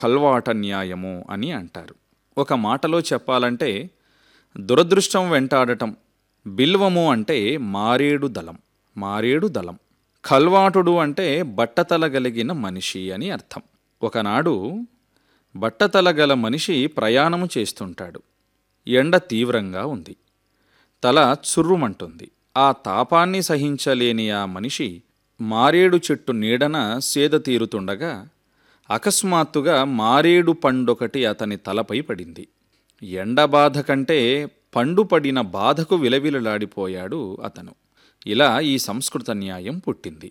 కల్వాట న్యాయము అని అంటారు ఒక మాటలో చెప్పాలంటే దురదృష్టం వెంటాడటం బిల్వము అంటే మారేడు దళం మారేడు దళం కల్వాటుడు అంటే బట్టతల గలిగిన మనిషి అని అర్థం ఒకనాడు బట్టతల గల మనిషి ప్రయాణము చేస్తుంటాడు ఎండ తీవ్రంగా ఉంది తల చుర్రుమంటుంది ఆ తాపాన్ని సహించలేని ఆ మనిషి మారేడు చెట్టు నీడన సేద తీరుతుండగా అకస్మాత్తుగా మారేడు పండొకటి అతని తలపై పడింది ఎండ బాధ కంటే పండు పడిన బాధకు విలవిలలాడిపోయాడు అతను ఇలా ఈ సంస్కృత న్యాయం పుట్టింది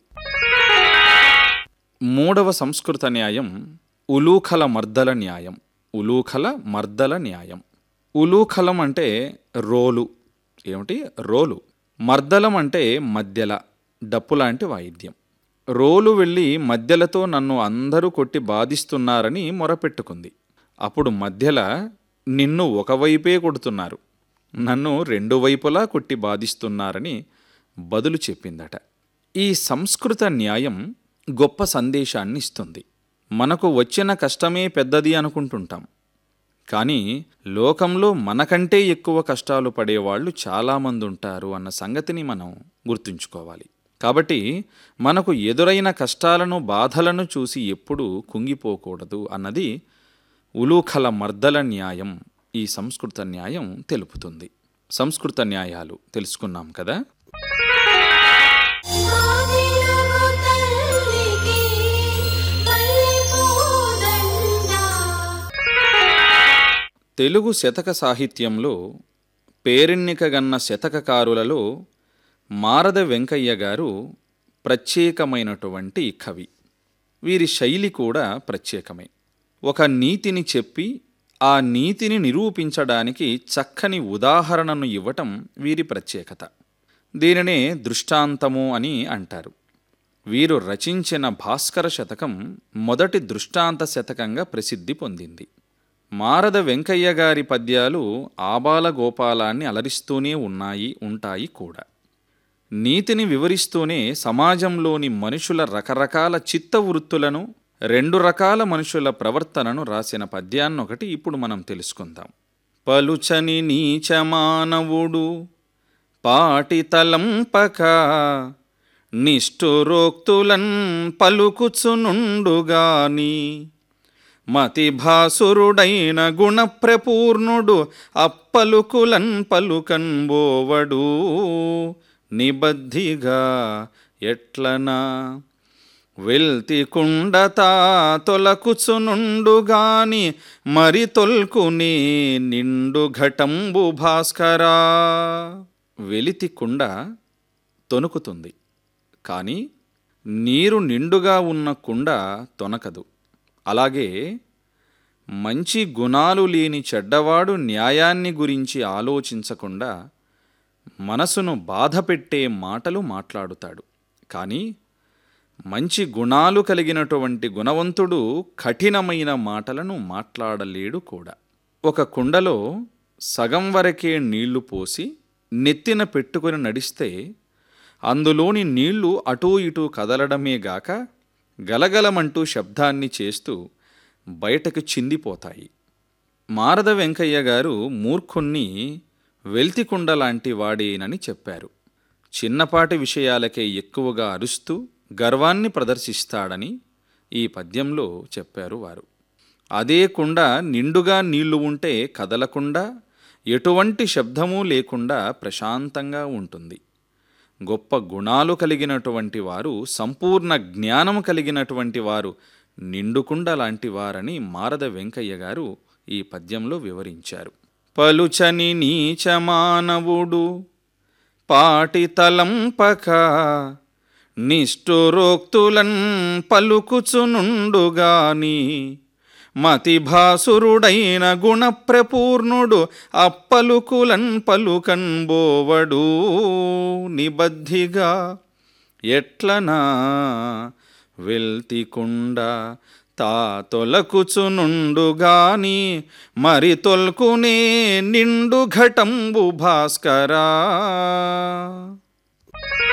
మూడవ సంస్కృత న్యాయం ఉలూఖల మర్దల న్యాయం ఉలూఖల మర్దల న్యాయం ఉలూఖలం అంటే రోలు ఏమిటి రోలు మర్దలం అంటే మధ్యల డప్పు లాంటి వాయిద్యం రోలు వెళ్ళి మధ్యలతో నన్ను అందరూ కొట్టి బాధిస్తున్నారని మొరపెట్టుకుంది అప్పుడు మధ్యల నిన్ను ఒకవైపే కొడుతున్నారు నన్ను రెండు వైపులా కొట్టి బాధిస్తున్నారని బదులు చెప్పిందట ఈ సంస్కృత న్యాయం గొప్ప సందేశాన్ని ఇస్తుంది మనకు వచ్చిన కష్టమే పెద్దది అనుకుంటుంటాం కానీ లోకంలో మనకంటే ఎక్కువ కష్టాలు పడేవాళ్ళు చాలామంది ఉంటారు అన్న సంగతిని మనం గుర్తుంచుకోవాలి కాబట్టి మనకు ఎదురైన కష్టాలను బాధలను చూసి ఎప్పుడూ కుంగిపోకూడదు అన్నది ఉలూఖల మర్దల న్యాయం ఈ సంస్కృత న్యాయం తెలుపుతుంది సంస్కృత న్యాయాలు తెలుసుకున్నాం కదా ఆదిలము తల్లికి పల్లెపూదండ తెలుగు శతక సాహిత్యంలో పేరెన్నికగన్న శతకకారులలో మారద వెంకయ్య గారు ప్రత్యేకమైనటువంటి కవి వీరి శైలి కూడా ప్రత్యేకమే ఒక నీతిని చెప్పి ఆ నీతిని నిరూపించడానికి చక్కని ఉదాహరణను ఇవ్వటం వీరి ప్రత్యేకత దీనినే దృష్టాంతము అని అంటారు వీరు రచించిన భాస్కర శతకం మొదటి దృష్టాంత శతకంగా ప్రసిద్ధి పొందింది మారద వెంకయ్య గారి పద్యాలు ఆబాల గోపాలాన్ని అలరిస్తూనే ఉన్నాయి ఉంటాయి కూడా నీతిని వివరిస్తూనే సమాజంలోని మనుషుల రకరకాల చిత్త వృత్తులను రెండు రకాల మనుషుల ప్రవర్తనను రాసిన పద్యాన్నొకటి ఇప్పుడు మనం తెలుసుకుందాం పలుచని నీచమానవుడు పాటి తలంపక నిష్ఠురోక్తులన్ పలుకుచునుండుగాని మతిభాసురుడైన గుణప్రపూర్ణుడు అప్పలుకులన్ పలుకన్ బోవడు నిబద్ధిగా ఎట్లనా వెల్తి కుండతా తొలకుచునుండుగాని మరి తొల్కునే నిండు ఘటంబు భాస్కరా వెలితి కుండ తొనుకుతుంది కానీ నీరు నిండుగా ఉన్న కుండ తొనకదు అలాగే మంచి గుణాలు లేని చెడ్డవాడు న్యాయాన్ని గురించి ఆలోచించకుండా మనసును బాధపెట్టే మాటలు మాట్లాడుతాడు కానీ మంచి గుణాలు కలిగినటువంటి గుణవంతుడు కఠినమైన మాటలను మాట్లాడలేడు కూడా ఒక కుండలో సగం వరకే నీళ్లు పోసి నెత్తిన పెట్టుకొని నడిస్తే అందులోని నీళ్లు అటూ ఇటూ కదలడమే గాక గలగలమంటూ శబ్దాన్ని చేస్తూ బయటకు చిందిపోతాయి మారద వెంకయ్య గారు మూర్ఖుణ్ణి వెల్తికుండ లాంటి వాడేనని చెప్పారు చిన్నపాటి విషయాలకే ఎక్కువగా అరుస్తూ గర్వాన్ని ప్రదర్శిస్తాడని ఈ పద్యంలో చెప్పారు వారు అదే కుండ నిండుగా నీళ్లు ఉంటే కదలకుండా ఎటువంటి శబ్దమూ లేకుండా ప్రశాంతంగా ఉంటుంది గొప్ప గుణాలు కలిగినటువంటి వారు సంపూర్ణ జ్ఞానం కలిగినటువంటి వారు నిండుకుండ లాంటి వారని మారద వెంకయ్య గారు ఈ పద్యంలో వివరించారు పలుచని నీచమానవుడు పాటి తలంపక నిష్ఠురోక్తులన్ పలుకుచునుండుగాని మతిభాసురుడైన గుణప్రపూర్ణుడు అప్పలుకులన్ పలుకన్ బోవడు నిబద్ధిగా ఎట్లనా వెల్తికుండ తా తొలకుచునుండుగాని మరి తొల్కునే నిండు ఘటంబు భాస్కరా